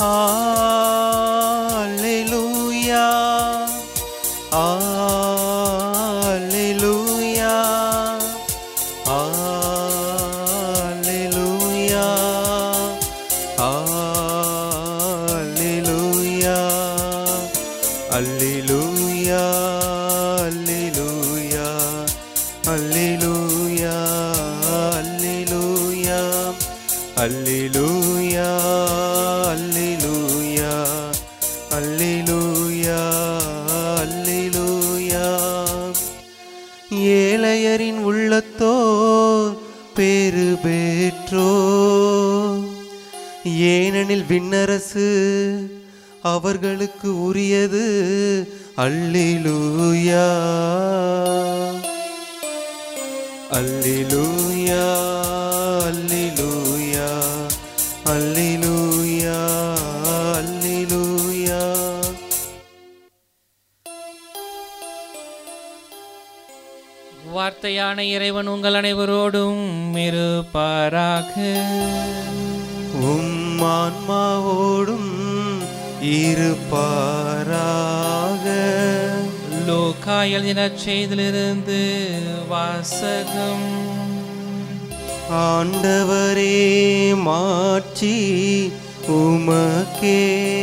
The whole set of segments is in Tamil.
Alleluia. Alleluia. Alleluia. Alleluia. Alleluia. Alleluia. Alleluia. Alleluia. Alleluia. Alleluia. Alleluia. Alleluia. ஏழையரின் உள்ளத்தோர் பேறு பெற்றோ ஏனெனில் விண்ணரசு அவர்களுக்கு உரியது அல்லேலூயா அல்லேலூயா அல்லேலூயா அல்லேலூயா அல்லேலூயா வார்த்தையான இறைவன் உங்கள் அனைவரோடும் இருப்பாராக உம் ஆன்மாவோடும் இருப்பாராக லோகா எழுதின செய்திலிருந்து வாசகம் ஆண்டவரே மாட்சி உமக்கே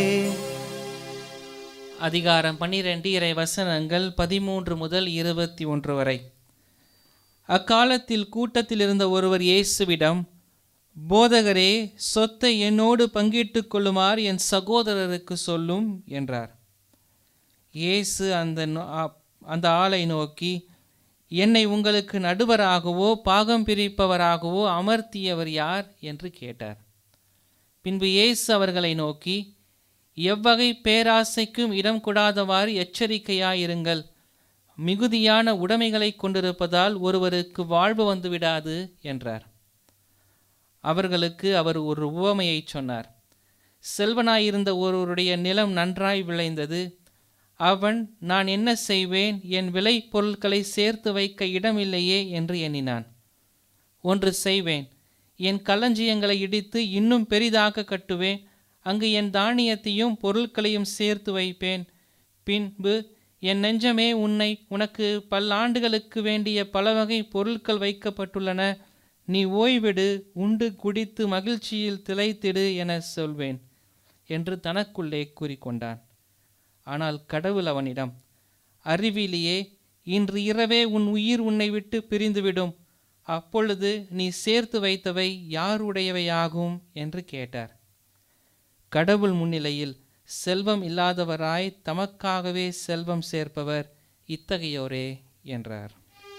அதிகாரம் பன்னிரெண்டு இறை வசனங்கள் பதிமூன்று முதல் இருபத்தி ஒன்று வரை அக்காலத்தில் கூட்டத்தில் இருந்த ஒருவர் இயேசுவிடம் போதகரே சொத்தை என்னோடு பங்கிட்டுக் கொள்ளுமாறு என் சகோதரருக்கு சொல்லும் என்றார் இயேசு அந்த நோ- ஆ- அந்த ஆளை நோக்கி என்னை உங்களுக்கு நடுவராகவோ பாகம் பிரிப்பவராகவோ அமர்த்தியவர் யார் என்று கேட்டார் பின்பு இயேசு அவர்களை நோக்கி எவ்வகை பேராசைக்கும் இடம் கொடாதவாறு எச்சரிக்கையாயிருங்கள் மிகுதியான உடைமைகளை கொண்டிருப்பதால் ஒருவருக்கு வாழ்வு வந்துவிடாது என்றார் அவர்களுக்கு அவர் ஒரு உவமையை சொன்னார் செல்வனாயிருந்த ஒருவருடைய நிலம் நன்றாய் விளைந்தது அவன் நான் என்ன செய்வேன் என் விளை பொருட்களை சேர்த்து வைக்க இடமில்லையே என்று எண்ணினான் ஒன்று செய்வேன் என் களஞ்சியங்களை இடித்து இன்னும் பெரிதாக கட்டுவேன் அங்கு என் தானியத்தையும் பொருட்களையும் சேர்த்து வைப்பேன் பின்பு என் நெஞ்சமே உன்னை உனக்கு பல்லாண்டுகளுக்கு வேண்டிய பல வகை பொருட்கள் வைக்கப்பட்டுள்ளன நீ ஓய்விடு உண்டு குடித்து மகிழ்ச்சியில் திளைத்திடு என சொல்வேன் என்று தனக்குள்ளே கூறிக்கொண்டான் ஆனால் கடவுள் அவனிடம் அறிவிலியே இன்று இரவே உன் உயிர் உன்னை விட்டு பிரிந்துவிடும் அப்பொழுது நீ சேர்த்து வைத்தவை யாருடையவையாகும் என்று கேட்டார் கடவுள் முன்னிலையில் செல்வம் இல்லாதவராய் தமக்காகவே செல்வம் சேர்ப்பவர் இத்தகையோரே என்றார்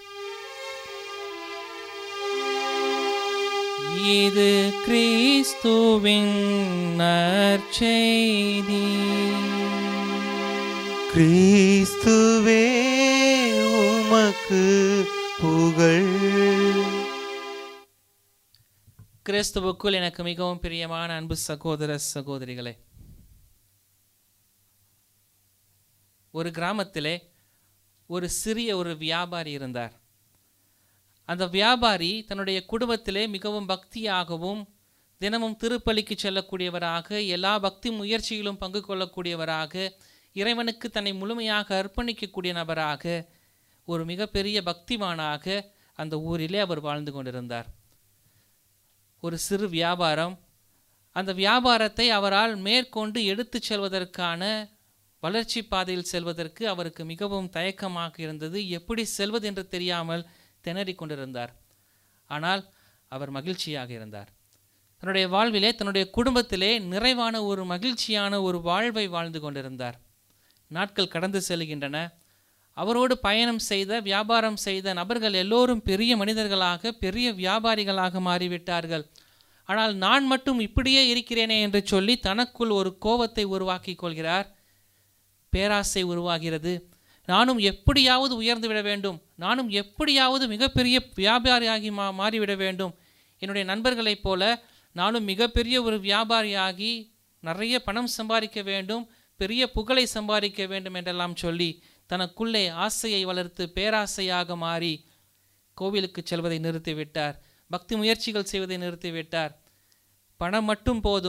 இது கிறிஸ்துவின் நற்செய்தி கிறிஸ்துவே உமக்கு புகழ் கிறிஸ்துவுக்குள் எனக்கு மிகவும் பிரியமான அன்பு சகோதர சகோதரிகளே ஒரு கிராமத்திலே ஒரு சிறிய ஒரு வியாபாரி இருந்தார் அந்த வியாபாரி தன்னுடைய குடும்பத்திலே மிகவும் பக்தியாகவும் தினமும் திருப்பலிக்கு செல்லக்கூடியவராக எல்லா பக்தி முயற்சியிலும் பங்கு கொள்ளக்கூடியவராக இறைவனுக்கு தன்னை முழுமையாக அர்ப்பணிக்கக்கூடிய நபராக ஒரு மிகப்பெரிய பக்திமானாக அந்த ஊரிலே அவர் வாழ்ந்து கொண்டிருந்தார் ஒரு சிறு வியாபாரம் அந்த வியாபாரத்தை அவரால் மேற்கொண்டு எடுத்துச் செல்வதற்கான வளர்ச்சி பாதையில் செல்வதற்கு அவருக்கு மிகவும் தயக்கமாக இருந்தது எப்படி செல்வது என்று தெரியாமல் திணறிக் கொண்டிருந்தார் ஆனால் அவர் மகிழ்ச்சியாக இருந்தார் தன்னுடைய வாழ்விலே தன்னுடைய குடும்பத்திலே நிறைவான ஒரு மகிழ்ச்சியான ஒரு வாழ்வை வாழ்ந்து கொண்டிருந்தார் நாட்கள் கடந்து செல்கின்றன அவரோடு பயணம் செய்த வியாபாரம் செய்த நபர்கள் எல்லோரும் பெரிய மனிதர்களாக பெரிய வியாபாரிகளாக மாறிவிட்டார்கள் ஆனால் நான் மட்டும் இப்படியே இருக்கிறேனே என்று சொல்லி தனக்குள் ஒரு கோபத்தை உருவாக்கிக் கொள்கிறார் பேராசை உருவாகிறது நானும் எப்படியாவது உயர்ந்து விட வேண்டும் நானும் எப்படியாவது மிகப்பெரிய வியாபாரியாகி மா மாறிவிட வேண்டும் என்னுடைய நண்பர்களைப் போல நானும் மிகப்பெரிய ஒரு வியாபாரியாகி நிறைய பணம் சம்பாதிக்க வேண்டும் பெரிய புகழை சம்பாதிக்க வேண்டும் என்றெல்லாம் சொல்லி தனக்குள்ளே ஆசையை வளர்த்து பேராசையாக மாறி கோவிலுக்கு செல்வதை நிறுத்திவிட்டார் பக்தி முயற்சிகள் செய்வதை நிறுத்திவிட்டார் பணம் மட்டும் போதும்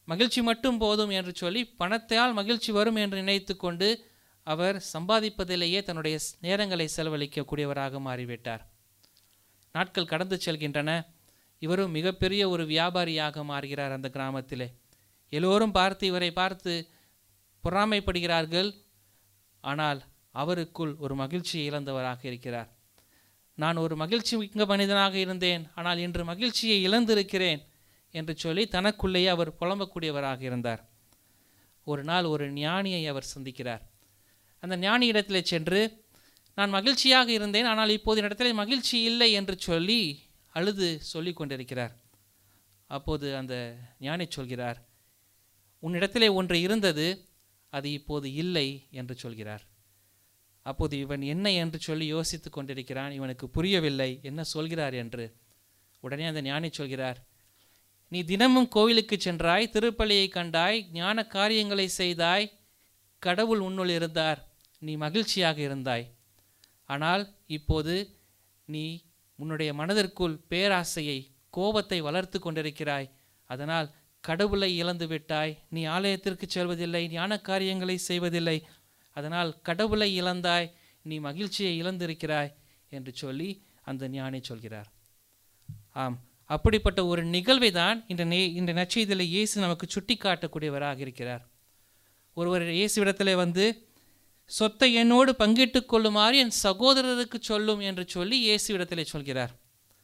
மகிழ்ச்சி மட்டும் போதும் என்று சொல்லி பணத்தால் மகிழ்ச்சி வரும் என்று நினைத்து கொண்டு அவர் சம்பாதிப்பதிலேயே தன்னுடைய ஸ்- நேரங்களை செலவழிக்கக்கூடியவராக மாறிவிட்டார் நாட்கள் கடந்து செல்கின்றன இவரும் மிகப்பெரிய ஒரு வியாபாரியாக மாறுகிறார் அந்த கிராமத்திலே எல்லோரும் பார்த்து இவரை பார்த்து பொறாமைப்படுகிறார்கள் ஆனால் அவருக்குள் ஒரு மகிழ்ச்சியை இழந்தவராக இருக்கிறார் நான் ஒரு மகிழ்ச்சி மிக்க மனிதனாக இருந்தேன் ஆனால் இன்று மகிழ்ச்சியை இழந்திருக்கிறேன் என்று சொல்லி தனக்குள்ளேயே அவர் புலம்பக்கூடியவராக இருந்தார் ஒரு நாள் ஒரு ஞானியை அவர் சந்திக்கிறார் அந்த ஞானி இடத்திலே சென்று நான் மகிழ்ச்சியாக இருந்தேன் ஆனால் இப்போது இடத்திலே மகிழ்ச்சி இல்லை என்று சொல்லி அழுது சொல்லி கொண்டிருக்கிறார் அப்போது அந்த ஞானி சொல்கிறார் உன்னிடத்திலே ஒன்று இருந்தது அது இப்போது இல்லை என்று சொல்கிறார் அப்போது இவன் என்ன என்று சொல்லி யோசித்து கொண்டிருக்கிறான் இவனுக்கு புரியவில்லை என்ன சொல்கிறார் என்று உடனே அந்த ஞானி சொல்கிறார் நீ தினமும் கோவிலுக்கு சென்றாய் திருப்பலியை கண்டாய் ஞான காரியங்களை செய்தாய் கடவுள் உன்னுள் இருந்தார் நீ மகிழ்ச்சியாக இருந்தாய் ஆனால் இப்போது நீ உன்னுடைய மனதிற்குள் பேராசையை கோபத்தை வளர்த்து கொண்டிருக்கிறாய் அதனால் கடவுளை இழந்து விட்டாய் நீ ஆலயத்திற்கு செல்வதில்லை ஞான காரியங்களை செய்வதில்லை அதனால் கடவுளை இழந்தாய் நீ மகிழ்ச்சியை இழந்திருக்கிறாய் என்று சொல்லி அந்த ஞானி சொல்கிறார் ஆம் அப்படிப்பட்ட ஒரு நிகழ்வை தான் இந்த நே இந்த நற்செய்தியில் இயேசு நமக்கு சுட்டி காட்டக்கூடியவராக இருக்கிறார் ஒருவர் இயேசுவிடத்தில் வந்து சொத்தை என்னோடு பங்கிட்டுக் கொள்ளுமாறு என் சகோதரருக்கு சொல்லும் என்று சொல்லி இயேசுவிடத்திலே சொல்கிறார்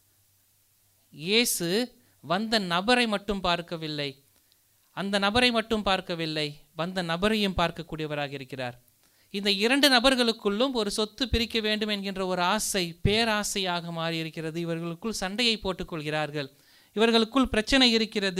இயேசு வந்த நபரை மட்டும் பார்க்கவில்லை அந்த நபரை மட்டும் பார்க்கவில்லை வந்த நபரையும் பார்க்கக்கூடியவராக இருக்கிறார் இந்த இரண்டு நபர்களுக்குள்ளும் ஒரு சொத்து பிரிக்க வேண்டும் என்கின்ற ஒரு ஆசை பேராசையாக மாறி இருக்கிறது இவர்களுக்குள் சண்டையை போட்டுக்கொள்கிறார்கள் இவர்களுக்குள் பிரச்சனை இருக்கிறது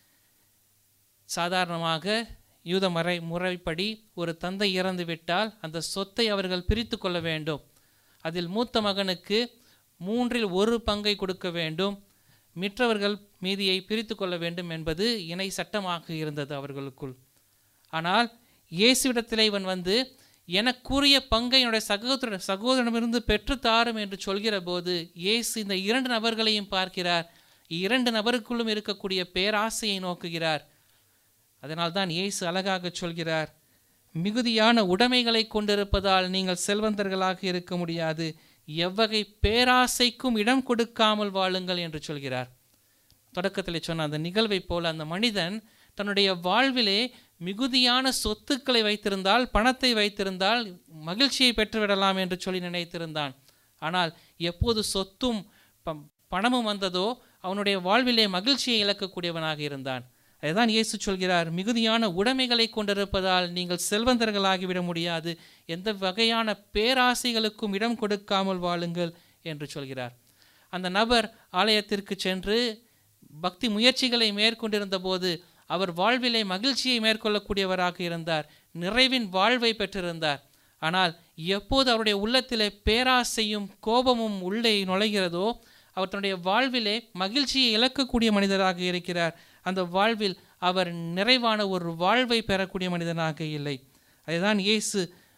சாதாரணமாக யூத முறை முறைப்படி ஒரு தந்தை இறந்து விட்டால் அந்த சொத்தை அவர்கள் பிரித்து கொள்ள வேண்டும் அதில் மூத்த மகனுக்கு மூன்றில் ஒரு பங்கை கொடுக்க வேண்டும் மற்றவர்கள் மீதியை பிரித்து கொள்ள வேண்டும் என்பது இணை சட்டமாக இருந்தது அவர்களுக்குள் ஆனால் இயேசுவிடத்தில் இவன் வந்து எனக்குரிய பங்கை என்னுடைய சகோதர சகோதரனிடமிருந்து பெற்று தாரும் என்று சொல்கிற போது இயேசு இந்த இரண்டு நபர்களையும் பார்க்கிறார் இரண்டு நபருக்குள்ளும் இருக்கக்கூடிய பேராசையை நோக்குகிறார் அதனால்தான் இயேசு அழகாக சொல்கிறார் மிகுதியான உடைமைகளை கொண்டிருப்பதால் நீங்கள் செல்வந்தர்களாக இருக்க முடியாது எவ்வகை பேராசைக்கும் இடம் கொடுக்காமல் வாழுங்கள் என்று சொல்கிறார் தொடக்கத்தில் சொன்ன அந்த நிகழ்வைப் போல அந்த மனிதன் தன்னுடைய வாழ்விலே மிகுதியான சொத்துக்களை வைத்திருந்தால் பணத்தை வைத்திருந்தால் மகிழ்ச்சியை பெற்றுவிடலாம் என்று சொல்லி நினைத்திருந்தான் ஆனால் எப்போது சொத்தும் ப- பணமும் வந்ததோ அவனுடைய வாழ்விலே மகிழ்ச்சியை இழக்கக்கூடியவனாக இருந்தான் அதுதான் இயேசு சொல்கிறார் மிகுதியான உடைமைகளை கொண்டிருப்பதால் நீங்கள் செல்வந்தர்களாகிவிட முடியாது எந்த வகையான பேராசைகளுக்கும் இடம் கொடுக்காமல் வாழுங்கள் என்று சொல்கிறார் அந்த நபர் ஆலயத்திற்கு சென்று பக்தி முயற்சிகளை மேற்கொண்டிருந்த போது அவர் வாழ்விலே மகிழ்ச்சியை மேற்கொள்ளக்கூடியவராக இருந்தார் நிறைவின் வாழ்வை பெற்றிருந்தார் ஆனால் எப்போது அவருடைய உள்ளத்திலே பேராசையும் கோபமும் உள்ளே நுழைகிறதோ அவர் தன்னுடைய வாழ்விலே மகிழ்ச்சியை இழக்கக்கூடிய மனிதராக இருக்கிறார் அந்த வாழ்வில் அவர் நிறைவான ஒரு வாழ்வை பெறக்கூடிய மனிதனாக இல்லை அதுதான் இயேசு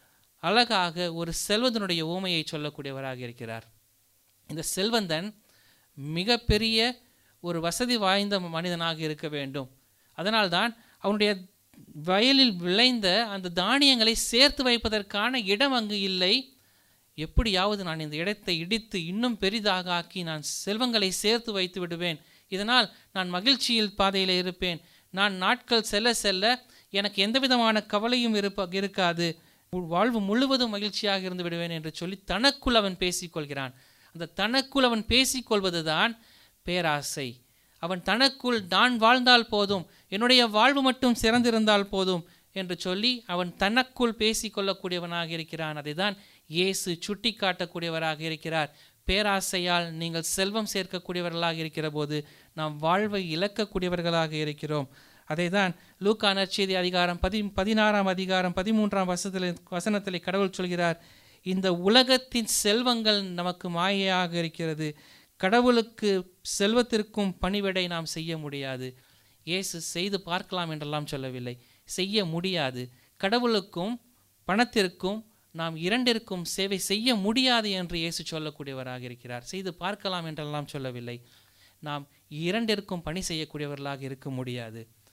அழகாக ஒரு செல்வந்தனுடைய ஊமையை சொல்லக்கூடியவராக இருக்கிறார் இந்த செல்வந்தன் மிகப்பெரிய ஒரு வசதி வாய்ந்த மனிதனாக இருக்க வேண்டும் அதனால்தான் அவனுடைய வயலில் விளைந்த அந்த தானியங்களை சேர்த்து வைப்பதற்கான இடம் அங்கு இல்லை எப்படியாவது நான் இந்த இடத்தை இடித்து இன்னும் பெரிதாக ஆக்கி நான் செல்வங்களை சேர்த்து வைத்து விடுவேன் இதனால் நான் மகிழ்ச்சியில் பாதையில் இருப்பேன் நான் நாட்கள் செல்ல செல்ல எனக்கு எந்த விதமான கவலையும் இருப்ப இருக்காது உ- வாழ்வு முழுவதும் மகிழ்ச்சியாக இருந்து விடுவேன் என்று சொல்லி தனக்குள் அவன் பேசிக்கொள்கிறான் அந்த தனக்குள் அவன் பேசிக்கொள்வதுதான் பேராசை அவன் தனக்குள் நான் வாழ்ந்தால் போதும் என்னுடைய வாழ்வு மட்டும் சிறந்திருந்தால் போதும் என்று சொல்லி அவன் தனக்குள் பேசிக்கொள்ளக்கூடியவனாக இருக்கிறான் அதைதான் இயேசு சுட்டி காட்டக்கூடியவராக இருக்கிறார் பேராசையால் நீங்கள் செல்வம் சேர்க்கக்கூடியவர்களாக இருக்கிற போது நாம் வாழ்வை இழக்கக்கூடியவர்களாக இருக்கிறோம் அதைதான் லூக்கா நற்செய்தி அதிகாரம் பதி பதினாறாம் அதிகாரம் பதிமூன்றாம் வசத்தில் வசனத்திலே கடவுள் சொல்கிறார் இந்த உலகத்தின் செல்வங்கள் நமக்கு மாயையாக இருக்கிறது கடவுளுக்கு செல்வத்திற்கும் பணிவிடை நாம் செய்ய முடியாது இயேசு செய்து பார்க்கலாம் என்றெல்லாம் சொல்லவில்லை செய்ய முடியாது கடவுளுக்கும் பணத்திற்கும் நாம் இரண்டிற்கும் சேவை செய்ய முடியாது என்று இயேசு சொல்லக்கூடியவராக இருக்கிறார் செய்து பார்க்கலாம் என்றெல்லாம் சொல்லவில்லை நாம் இரண்டிற்கும் பணி செய்யக்கூடியவர்களாக இருக்க முடியாது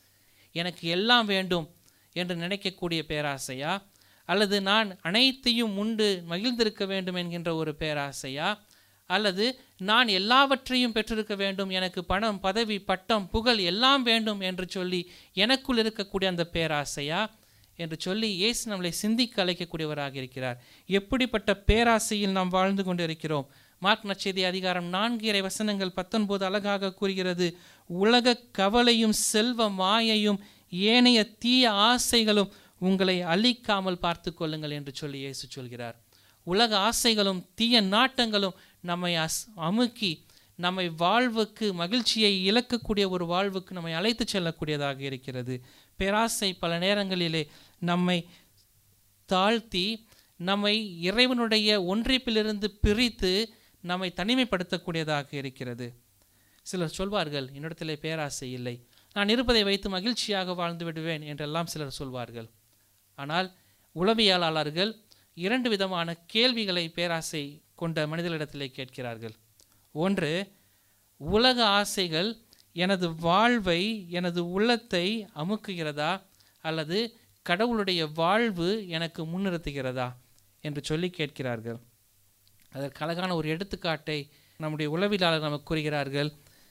எனக்கு எல்லாம் வேண்டும் என்று நினைக்கக்கூடிய பேராசையா அல்லது நான் அனைத்தையும் உண்டு மகிழ்ந்திருக்க வேண்டும் என்கின்ற ஒரு பேராசையா அல்லது நான் எல்லாவற்றையும் பெற்றிருக்க வேண்டும் எனக்கு பணம் பதவி பட்டம் புகழ் எல்லாம் வேண்டும் என்று சொல்லி எனக்குள் இருக்கக்கூடிய அந்த பேராசையா என்று சொல்லி இயேசு நம்மளை சிந்திக்க அழைக்கக்கூடியவராக இருக்கிறார் எப்படிப்பட்ட பேராசையில் நாம் வாழ்ந்து கொண்டிருக்கிறோம் மார்க் நச்செய்தி அதிகாரம் நான்கு இறை வசனங்கள் பத்தொன்பது அழகாக கூறுகிறது உலக கவலையும் செல்வ மாயையும் ஏனைய தீய ஆசைகளும் உங்களை அழிக்காமல் பார்த்து கொள்ளுங்கள் என்று சொல்லி இயேசு சொல்கிறார் உலக ஆசைகளும் தீய நாட்டங்களும் நம்மை அஸ் அமுக்கி நம்மை வாழ்வுக்கு மகிழ்ச்சியை இழக்கக்கூடிய ஒரு வாழ்வுக்கு நம்மை அழைத்து செல்லக்கூடியதாக இருக்கிறது பேராசை பல நேரங்களிலே நம்மை தாழ்த்தி நம்மை இறைவனுடைய ஒன்றிப்பிலிருந்து பிரித்து நம்மை தனிமைப்படுத்தக்கூடியதாக இருக்கிறது சிலர் சொல்வார்கள் என்னிடத்திலே பேராசை இல்லை நான் இருப்பதை வைத்து மகிழ்ச்சியாக வாழ்ந்து விடுவேன் என்றெல்லாம் சிலர் சொல்வார்கள் ஆனால் உளவியலாளர்கள் இரண்டு விதமான கேள்விகளை பேராசை கொண்ட மனிதர்களிடத்திலே கேட்கிறார்கள் ஒன்று உலக ஆசைகள் எனது வாழ்வை எனது உள்ளத்தை அமுக்குகிறதா அல்லது கடவுளுடைய வாழ்வு எனக்கு முன்னிறுத்துகிறதா என்று சொல்லி கேட்கிறார்கள் அதற்கு அழகான ஒரு எடுத்துக்காட்டை நம்முடைய உளவியலாளர் நமக்கு கூறுகிறார்கள்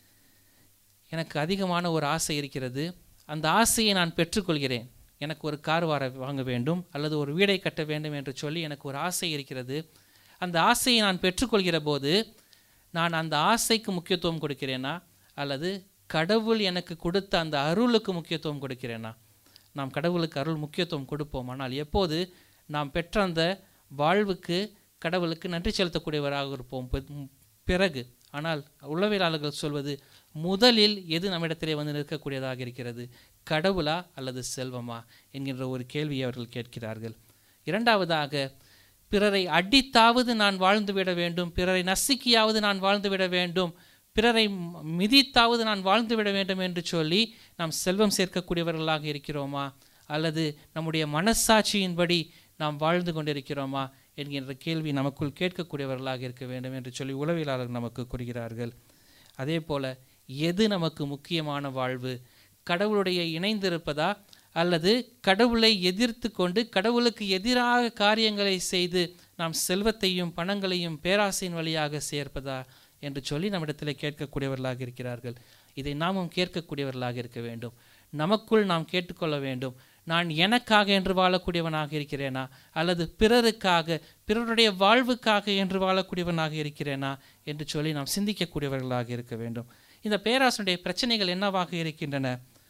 எனக்கு அதிகமான ஒரு ஆசை இருக்கிறது அந்த ஆசையை நான் பெற்றுக்கொள்கிறேன் எனக்கு ஒரு கார் வார வாங்க வேண்டும் அல்லது ஒரு வீடை கட்ட வேண்டும் என்று சொல்லி எனக்கு ஒரு ஆசை இருக்கிறது அந்த ஆசையை நான் பெற்றுக்கொள்கிற போது நான் அந்த ஆசைக்கு முக்கியத்துவம் கொடுக்கிறேனா அல்லது கடவுள் எனக்கு கொடுத்த அந்த அருளுக்கு முக்கியத்துவம் கொடுக்கிறேனா நாம் கடவுளுக்கு அருள் முக்கியத்துவம் கொடுப்போம் ஆனால் எப்போது நாம் பெற்ற அந்த வாழ்வுக்கு கடவுளுக்கு நன்றி செலுத்தக்கூடியவராக இருப்போம் பி- பிறகு ஆனால் உளவியலாளர்கள் சொல்வது முதலில் எது நம்மிடத்திலே வந்து நிற்கக்கூடியதாக இருக்கிறது கடவுளா அல்லது செல்வமா என்கின்ற ஒரு கேள்வியை அவர்கள் கேட்கிறார்கள் இரண்டாவதாக பிறரை அடித்தாவது நான் வாழ்ந்து விட வேண்டும் பிறரை நசுக்கியாவது நான் வாழ்ந்து விட வேண்டும் பிறரை ம- மிதித்தாவது நான் வாழ்ந்து விட வேண்டும் என்று சொல்லி நாம் செல்வம் சேர்க்கக்கூடியவர்களாக இருக்கிறோமா அல்லது நம்முடைய மனசாட்சியின்படி நாம் வாழ்ந்து கொண்டிருக்கிறோமா என்கின்ற கேள்வி நமக்குள் கேட்கக்கூடியவர்களாக இருக்க வேண்டும் என்று சொல்லி உளவியலாளர்கள் நமக்கு கூறுகிறார்கள் அதே போல எது நமக்கு முக்கியமான வாழ்வு கடவுளுடைய இணைந்திருப்பதா அல்லது கடவுளை எதிர்த்து கொண்டு கடவுளுக்கு எதிராக காரியங்களை செய்து நாம் செல்வத்தையும் பணங்களையும் பேராசையின் வழியாக சேர்ப்பதா என்று சொல்லி நம்மிடத்தில் கேட்கக்கூடியவர்களாக இருக்கிறார்கள் இதை நாமும் கேட்கக்கூடியவர்களாக இருக்க வேண்டும் நமக்குள் நாம் கேட்டுக்கொள்ள வேண்டும் நான் எனக்காக என்று வாழக்கூடியவனாக இருக்கிறேனா அல்லது பிறருக்காக பிறருடைய வாழ்வுக்காக என்று வாழக்கூடியவனாக இருக்கிறேனா என்று சொல்லி நாம் சிந்திக்கக்கூடியவர்களாக இருக்க வேண்டும் இந்த பேராசனுடைய பிரச்சனைகள் என்னவாக இருக்கின்றன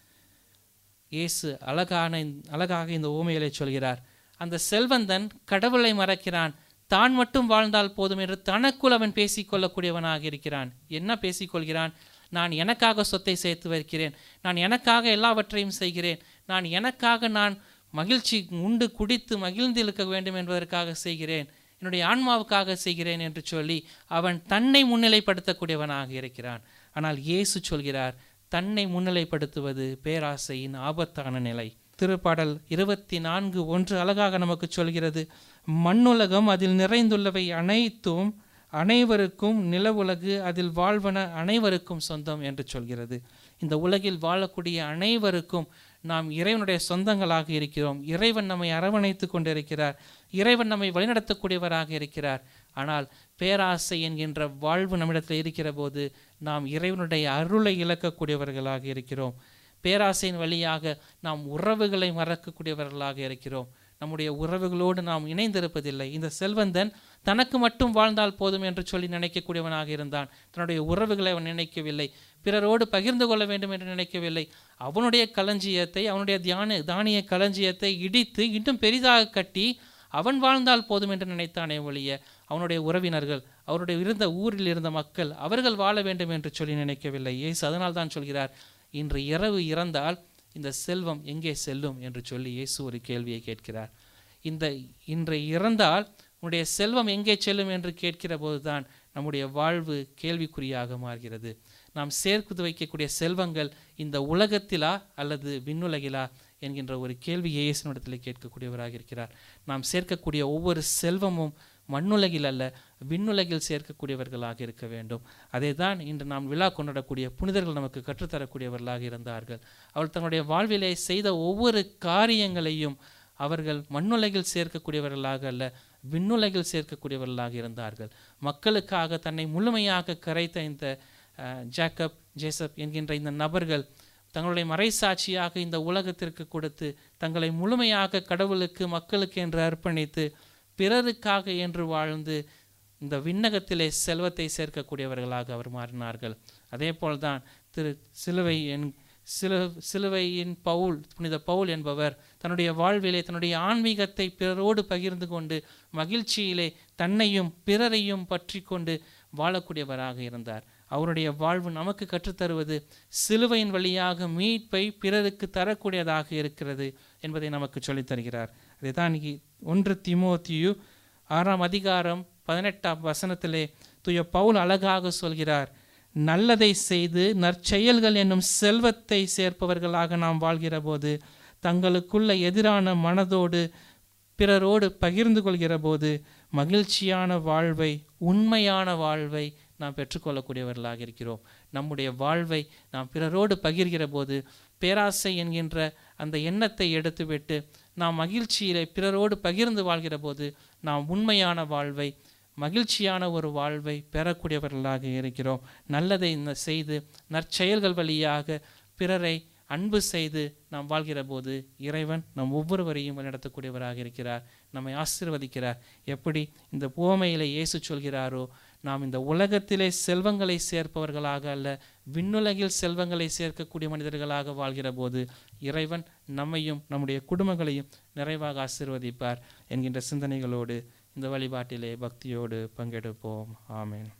இயேசு அழகான இந்த- அழகாக இந்த ஊமையிலே சொல்கிறார் அந்த செல்வந்தன் கடவுளை மறக்கிறான் தான் மட்டும் வாழ்ந்தால் போதும் என்று தனக்குள் அவன் பேசிக்கொள்ளக்கூடியவனாக இருக்கிறான் என்ன பேசிக்கொள்கிறான் நான் எனக்காக சொத்தை சேர்த்து வைக்கிறேன் நான் எனக்காக எல்லாவற்றையும் செய்கிறேன் நான் எனக்காக நான் மகிழ்ச்சி உண்டு குடித்து மகிழ்ந்திருக்க வேண்டும் என்பதற்காக செய்கிறேன் என்னுடைய ஆன்மாவுக்காக செய்கிறேன் என்று சொல்லி அவன் தன்னை முன்னிலைப்படுத்தக்கூடியவனாக இருக்கிறான் ஆனால் இயேசு சொல்கிறார் தன்னை முன்னிலைப்படுத்துவது பேராசையின் ஆபத்தான நிலை திருப்பாடல் இருபத்தி நான்கு ஒன்று அழகாக நமக்கு சொல்கிறது மண்ணுலகம் அதில் நிறைந்துள்ளவை அனைத்தும் அனைவருக்கும் நில உலகு அதில் வாழ்வன அனைவருக்கும் சொந்தம் என்று சொல்கிறது இந்த உலகில் வாழக்கூடிய அனைவருக்கும் நாம் இறைவனுடைய சொந்தங்களாக இருக்கிறோம் இறைவன் நம்மை அரவணைத்து கொண்டிருக்கிறார் இறைவன் நம்மை வழிநடத்தக்கூடியவராக இருக்கிறார் ஆனால் பேராசை என்கின்ற வாழ்வு நம்மிடத்தில் இருக்கிற போது நாம் இறைவனுடைய அருளை இழக்கக்கூடியவர்களாக இருக்கிறோம் பேராசையின் வழியாக நாம் உறவுகளை மறக்கக்கூடியவர்களாக இருக்கிறோம் நம்முடைய உறவுகளோடு நாம் இணைந்திருப்பதில்லை இந்த செல்வந்தன் தனக்கு மட்டும் வாழ்ந்தால் போதும் என்று சொல்லி நினைக்கக்கூடியவனாக இருந்தான் தன்னுடைய உறவுகளை அவன் நினைக்கவில்லை பிறரோடு பகிர்ந்து கொள்ள வேண்டும் என்று நினைக்கவில்லை அவனுடைய களஞ்சியத்தை அவனுடைய தியான தானிய களஞ்சியத்தை இடித்து இன்னும் பெரிதாக கட்டி அவன் வாழ்ந்தால் போதும் என்று நினைத்தானே ஒழிய அவனுடைய உறவினர்கள் அவருடைய இருந்த ஊரில் இருந்த மக்கள் அவர்கள் வாழ வேண்டும் என்று சொல்லி நினைக்கவில்லை இயேசு அதனால் தான் சொல்கிறார் இன்று இரவு இறந்தால் இந்த செல்வம் எங்கே செல்லும் என்று சொல்லி இயேசு ஒரு கேள்வியை கேட்கிறார் இந்த இன்று இறந்தால் உன்னுடைய செல்வம் எங்கே செல்லும் என்று கேட்கிற போதுதான் நம்முடைய வாழ்வு கேள்விக்குறியாக மாறுகிறது நாம் சேர்த்து வைக்கக்கூடிய செல்வங்கள் இந்த உலகத்திலா அல்லது விண்ணுலகிலா என்கின்ற ஒரு கேள்வியை இயேசுனிடத்தில் கேட்கக்கூடியவராக இருக்கிறார் நாம் சேர்க்கக்கூடிய ஒவ்வொரு செல்வமும் மண்ணுலகில் அல்ல விண்ணுலகில் சேர்க்கக்கூடியவர்களாக இருக்க வேண்டும் அதை தான் இன்று நாம் விழா கொண்டாடக்கூடிய புனிதர்கள் நமக்கு கற்றுத்தரக்கூடியவர்களாக இருந்தார்கள் அவர்கள் தங்களுடைய வாழ்விலே செய்த ஒவ்வொரு காரியங்களையும் அவர்கள் மண்ணுலகில் சேர்க்கக்கூடியவர்களாக அல்ல விண்ணுலகில் சேர்க்கக்கூடியவர்களாக இருந்தார்கள் மக்களுக்காக தன்னை முழுமையாக கரைத்த இந்த அஹ், ஜேக்கப் ஜேசப் என்கின்ற இந்த நபர்கள் தங்களுடைய மறைசாட்சியாக இந்த உலகத்திற்கு கொடுத்து தங்களை முழுமையாக கடவுளுக்கு மக்களுக்கு என்று அர்ப்பணித்து பிறருக்காக என்று வாழ்ந்து இந்த விண்ணகத்திலே செல்வத்தை சேர்க்கக்கூடியவர்களாக அவர் மாறினார்கள் அதே போல்தான் திரு சிலுவை என் சிலு சிலுவையின் பவுல் புனித பவுல் என்பவர் தன்னுடைய வாழ்விலே தன்னுடைய ஆன்மீகத்தை பிறரோடு பகிர்ந்து கொண்டு மகிழ்ச்சியிலே தன்னையும் பிறரையும் பற்றி கொண்டு வாழக்கூடியவராக இருந்தார் அவருடைய வாழ்வு நமக்கு கற்றுத்தருவது சிலுவையின் வழியாக மீட்பை பிறருக்கு தரக்கூடியதாக இருக்கிறது என்பதை நமக்கு சொல்லித் தருகிறார் அதைதான் இங்கே ஒன்று திமோத்தியு ஆறாம் அதிகாரம் பதினெட்டாம் வசனத்திலே தூய பவுல் அழகாக சொல்கிறார் நல்லதை செய்து நற்செயல்கள் என்னும் செல்வத்தை சேர்ப்பவர்களாக நாம் வாழ்கிற போது தங்களுக்குள்ள எதிரான மனதோடு பிறரோடு பகிர்ந்து கொள்கிற போது மகிழ்ச்சியான வாழ்வை உண்மையான வாழ்வை நாம் பெற்றுக்கொள்ளக்கூடியவர்களாக இருக்கிறோம் நம்முடைய வாழ்வை நாம் பிறரோடு பகிர்கிற போது பேராசை என்கின்ற அந்த எண்ணத்தை எடுத்துவிட்டு நாம் மகிழ்ச்சியிலே பிறரோடு பகிர்ந்து வாழ்கிற போது நாம் உண்மையான வாழ்வை மகிழ்ச்சியான ஒரு வாழ்வை பெறக்கூடியவர்களாக இருக்கிறோம் நல்லதை ந- செய்து நற்செயல்கள் வழியாக பிறரை அன்பு செய்து நாம் வாழ்கிற போது இறைவன் நம் ஒவ்வொருவரையும் வழிநடத்தக்கூடியவராக இருக்கிறார் நம்மை ஆசீர்வதிக்கிறார் எப்படி இந்த புவமையிலே இயேசு சொல்கிறாரோ நாம் இந்த உலகத்திலே செல்வங்களை சேர்ப்பவர்களாக அல்ல விண்ணுலகில் செல்வங்களை சேர்க்கக்கூடிய மனிதர்களாக வாழ்கிற போது இறைவன் நம்மையும் நம்முடைய குடும்பங்களையும் நிறைவாக ஆசீர்வதிப்பார் என்கின்ற சிந்தனைகளோடு இந்த வழிபாட்டிலே பக்தியோடு பங்கெடுப்போம் ஆமென்